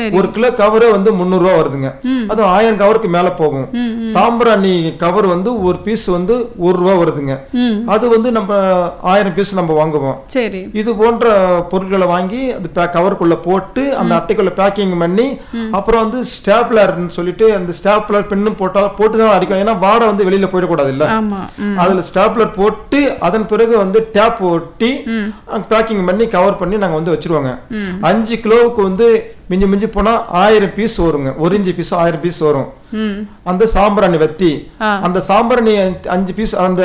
சரி ஒரு கிலோ கவரே வந்து முந்நூறு ரூபா வருதுங்க அது ஆயிரம் கவருக்கு மேல போகும் ம், சாம்பிராணி கவர் வந்து ஒரு பீஸ் வந்து ஒரு ரூபா வருதுங்க ம் அது வந்து நம்ம ஆயிரம் பீஸ் நம்ம வாங்குவோம் சரி இது போன்ற பொருட்களை வாங்கி அது பே- கவருக்குள்ள போட்டு அந்த அட்டைக்குள்ள பேக்கிங் பண்ணி அப்புறம் வந்து ஸ்டாப்லர்னு சொல்லிட்டு அந்த ஸ்டாப்லர் பின்னும் போட்டா போட்டு தான் அடிக்கணும் ஏன்னா வாடை வந்து வெளியில போயிடக்கூடாது இல்ல ஆமா ம் அதுல ஸ்டாப்லர் போட்டு அதன் பிறகு வந்து டேப் ஒட்டி பேக்கிங் பண்ணி கவர் பண்ணி நாங்க வந்து வச்சிருவாங்க ம். அஞ்சு கிலோவுக்கு வந்து மிஞ்சி மிஞ்சி போனா ஆயிரம் பீஸ் வருங்க ஒரு இஞ்சி பீஸ் ஆயிரம் பீஸ் வரும் ம் அந்த சாம்பிராணி வத்தி ஆ. அந்த சாம்பிராணி அஞ்சு- அஞ்சு பீஸ் அந்த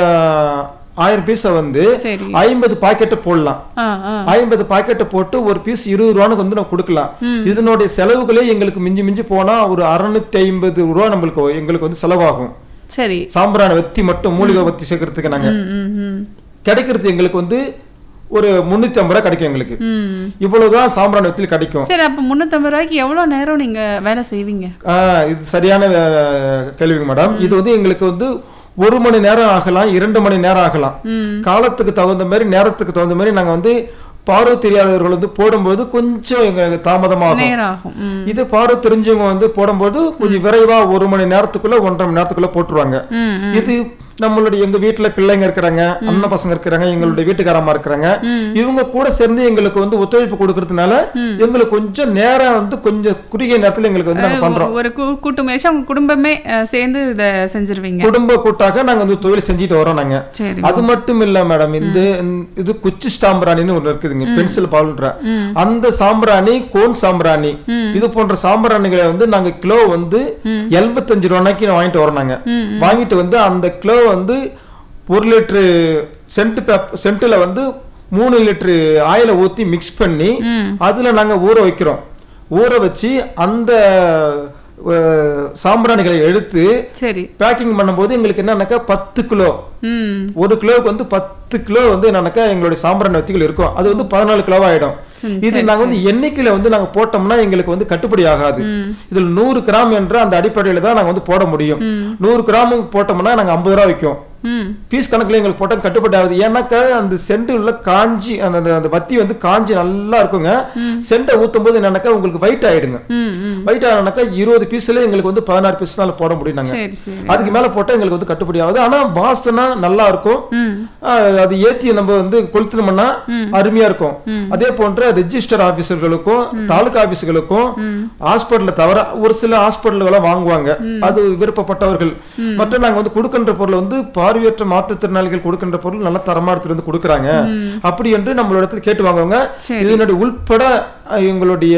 ஆயிரம் பீஸை வந்து சரி ஐம்பது பாக்கெட்டு போடலாம் ஆ ஆ ஐம்பது பாக்கெட்டை போட்டு ஒரு பீஸ் இருபது ரூபான்னு வந்து நம்ம கொடுக்கலாம் இதனுடைய செலவுகளே எங்களுக்கு மிஞ்சி மிஞ்சி போனா ஒரு அறுநூத்தி ஐம்பது ரூபா நம்மளுக்கு எங்களுக்கு வந்து செலவாகும் சரி சாம்பிராணி வத்தி மட்டும் மூலிகை வத்தி சேர்க்கறதுக்கு நாங்க ம் ம் ம் கிடைக்கிறது எங்களுக்கு வந்து ஒரு முன்னூத்தி ஐம்பது ரூபா கிடைக்கும் எங்களுக்கு ம் இவ்வளவுதான் சாம்பிராணி வத்தியில் கிடைக்கும் சரி அப்ப முந்நூற்றம்பது ரூபாய்க்கு எவ்வளவு நேரம் நீங்க வேலை செய்வீங்க ஆஹ் இது சரியான அஹ், கேள்விங்க மேடம் இது வந்து எங்களுக்கு வந்து ஒரு மணி நேரம் ஆகலாம் இரண்டு மணி நேரம் ஆகலாம் ம் காலத்துக்கு தகுந்த மாதிரி நேரத்துக்கு தகுந்த மாதிரி நாங்க வந்து பார்வை தெரியாதவர்கள் வந்து போடும்போது கொஞ்சம் எங்களுக்கு தாமதமாகும் நேரம் ஆகும் ம் இது பார்வை தெரிஞ்சவங்க வந்து போடும்போது கொஞ்சம் விரைவா ஒரு மணி நேரத்துக்குள்ள ஒன்றரை மணி நேரத்துக்குள்ள போட்டுருவாங்க ம் ம் இது நம்மளுடைய எங்க வீட்டுல பிள்ளைங்க இருக்கிறாங்க அண்ணன் பசங்க இருக்கிறாங்க எங்களுடைய வீட்டுக்காரமா இருக்கிறாங்க ம். இவங்க கூட சேர்ந்து எங்களுக்கு வந்து ஒத்துழைப்பு கொடுக்கறதுனால எங்களுக்கு கொஞ்சம் நேரம் வந்து கொஞ்சம் குறுகிய நேரத்துல எங்களுக்கு வந்து நாங்க பண்றோம் ஒரு கூ- கூட்டு முயற்சி அவங்க குடும்பமே அஹ், சேர்ந்து இதை செஞ்சிருவீங்க குடும்ப கூட்டாக நாங்க வந்து தொழில் செஞ்சுட்டு வரோம் நாங்க சரி அது மட்டும் இல்ல மேடம் இந்த இது குச்சி சாம்பிராணின்னு ஒண்ணு இருக்குதுங்க பென்சில் பவுடர் அந்த சாம்பிராணி கோன் சாம்பிராணி இது போன்ற சாம்பிராணிகளை வந்து நாங்க கிலோ வந்து எண்பத்தஞ்சு ரூபாய்க்கு வாங்கிட்டு வரோம் நாங்க ம், வாங்கிட்டு வந்து அந்த கிலோ வந்து ஒரு லிட்டரு சென்ட் பேப் சென்ட்ல வந்து மூணு லிட்டரு ஆயிலை ஊத்தி மிக்ஸ் பண்ணி ம் அதுல நாங்க ஊற வைக்கிறோம் ஊற வச்சு அந்த அஹ், சாம்பிராணிகளை எடுத்து சரி பேக்கிங் பண்ணும்போது எங்களுக்கு என்னன்னாக்கா பத்து கிலோ ம் ஒரு கிலோவுக்கு வந்து பத்து கிலோ வந்து என்னன்னாக்கா எங்களுடைய சாம்பிராணி வத்திகள் இருக்கும் அது வந்து பதினாலு கிலோவா ஆயிடும் ம், இது நாங்க வந்து எண்ணிக்கையில வந்து நாங்க போட்டோம்னா எங்களுக்கு வந்து கட்டுப்படி ஆகாது ம் இதுல நூறு கிராம் என்ற அந்த அடிப்படையில தான் நாங்க வந்து போட முடியும் ம். நூறு கிராம் போட்டோம்னா நாங்க ஐம்பது ரூபா விற்கும் ம் பீஸ் கணக்குல எங்களுக்கு போட்டா கட்டுப்படி ஆகுது ஏன்னாக்கா அந்த செண்டு உள்ள காஞ்சி அந்த அந்த- அந்த வத்தி வந்து காஞ்சி நல்லா இருக்குங்க செண்டை ஊத்தும் போது என்னன்னாக்கா உங்களுக்கு ஒயிட் ஆயிடுங்க ம் ம் ஒயிட் ஆனாக்கா இருபது பீஸ்ல எங்களுக்கு வந்து பதினாறு பீஸ்னால போட முடியும் நாங்க சரி சரி அதுக்கு மேல போட்டா எங்களுக்கு வந்து கட்டுப்படி ஆகுது ஆனா வாசனை நல்லா இருக்கும் ம் ஆஹ் அது ஏத்தி நம்ம வந்து கொளுத்தினோம்னா அருமையா இருக்கும் அதே போன்ற ரெஜிஸ்டர் ஆபீசர்களுக்கும் தாலுகா ஆபீஸ்களுக்கும் ஹாஸ்பிட்டல்ல தவிர ஒரு சில ஹாஸ்பிட்டல்களை வாங்குவாங்க அது விருப்பப்பட்டவர்கள் மற்ற நாங்க வந்து கொடுக்கின்ற பொருள் வந்து பார்வையற்ற மாற்றுத்திறனாளிகள் கொடுக்கின்ற பொருள் நல்ல தரமா எடுத்துட்டு வந்து கொடுக்குறாங்க அப்படி என்று நம்மளோட இடத்துல கேட்டு வாங்குவாங்க சரி. இதனுடைய உள்பட அஹ், எங்களுடைய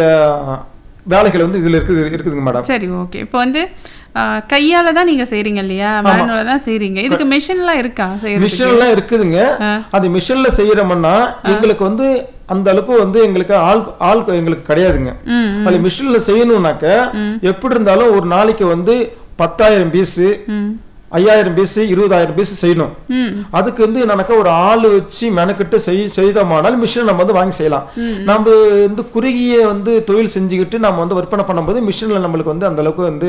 வேலைகள் வந்து இதுல இருக்குது இருக்குதுங்க மேடம் சரி ஓகே இப்போ வந்து அஹ், கையால தான் நீங்க செய்றீங்க இல்லையா மேனுவல தான் செய்றீங்க இதுக்கு மிஷின்லாம் இருக்கா செய்யறதுக்கு மிஷின் எல்லாம் இருக்குதுங்க அது மிஷின்ல செய்யறோம்னா எங்களுக்கு வந்து அந்த அளவுக்கு வந்து எங்களுக்கு ஆள் ஆள் எங்களுக்கு கிடையாதுங்க ம் அது மிஷின்ல செய்யணும்னாக்க எப்படி இருந்தாலும் ஒரு நாளைக்கு வந்து பத்தாயிரம் பீஸ் ம் ஐயாயிரம் பீஸ் இருபதாயிரம் பீஸ் செய்யணும் ம் அதுக்கு வந்து என்னன்னாக்கா ஒரு ஆள் வச்சு மெனக்கிட்டு செய் செய்தோமானால் மிஷின் நம்ம வந்து வாங்கி செய்யலாம் நம்ம வந்து குறுகிய வந்து தொழில் செஞ்சுக்கிட்டு நம்ம வந்து விற்பனை பண்ணும்போது மிஷின்ல நம்மளுக்கு வந்து அந்த அளவுக்கு வந்து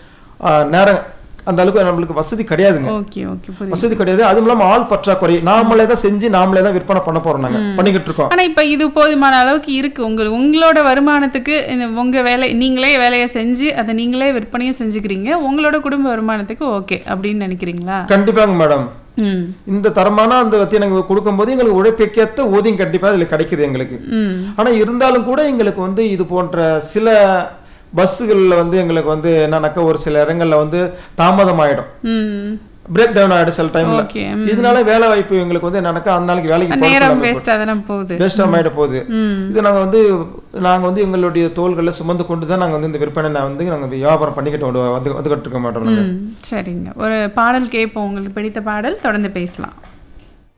ஆ, நேரம் அந்த அளவுக்கு நம்மளுக்கு வசதி கிடையாதுங்க ஓகே ஓகே புரியுது வசதி கிடையாது அதுவும் இல்லாம ஆள் பற்றாக்குறை நாமளே தான் செஞ்சு நாமளே தான் விற்பனை பண்ண போறோம் நாங்க பண்ணிக்கிட்டு இருக்கோம் ஆனா இப்ப இது போதுமான அளவுக்கு இருக்கு உங்களுக்கு உங்களோட வருமானத்துக்கு இந்த உங்க வேலை நீங்களே வேலையை செஞ்சு அதை நீங்களே விற்பனையும் செஞ்சுக்கிறீங்க உங்களோட குடும்ப வருமானத்துக்கு ஓகே அப்படின்னு நினைக்கிறீங்களா கண்டிப்பாங்க மேடம் ம் இந்த தரமான அந்த வத்தியை நாங்க கொடுக்கும்போது எங்களுக்கு உழைப்புக்கேத்த ஊதியம் கண்டிப்பா இதுல கிடைக்குது எங்களுக்கு ம் ஆனா இருந்தாலும் கூட எங்களுக்கு வந்து இது போன்ற சில பஸ்ஸுகள்ல வந்து எங்களுக்கு வந்து என்னன்னாக்கா ஒரு சில இடங்கள்ல வந்து தாமதம் ஆயிடும் ம் பிரேக் டவுன் ஆயிடும் சில டைம்ல ஓகே இதனால வேலை வாய்ப்பு எங்களுக்கு வந்து என்னன்னாக்கா அந்த நாளைக்கு வேலைக்கு நேரம் வேஸ்டா தானே போகுது வேஸ்ட் ஆயிட போகுது ம் இது நாங்க வந்து நாங்க வந்து எங்களுடைய தோள்களை சுமந்து கொண்டு தான் நாங்க வந்து இந்த விற்பனை நான் வந்து நாங்க வியாபாரம் பண்ணிக்கிட்டு வந்து வந்து வந்துகிட்டு இருக்க மாட்டோம் நாங்க. ம் சரிங்க ஒரு பாடல் கேட்போம் உங்களுக்கு பிடித்த பாடல் தொடர்ந்து பேசலாம்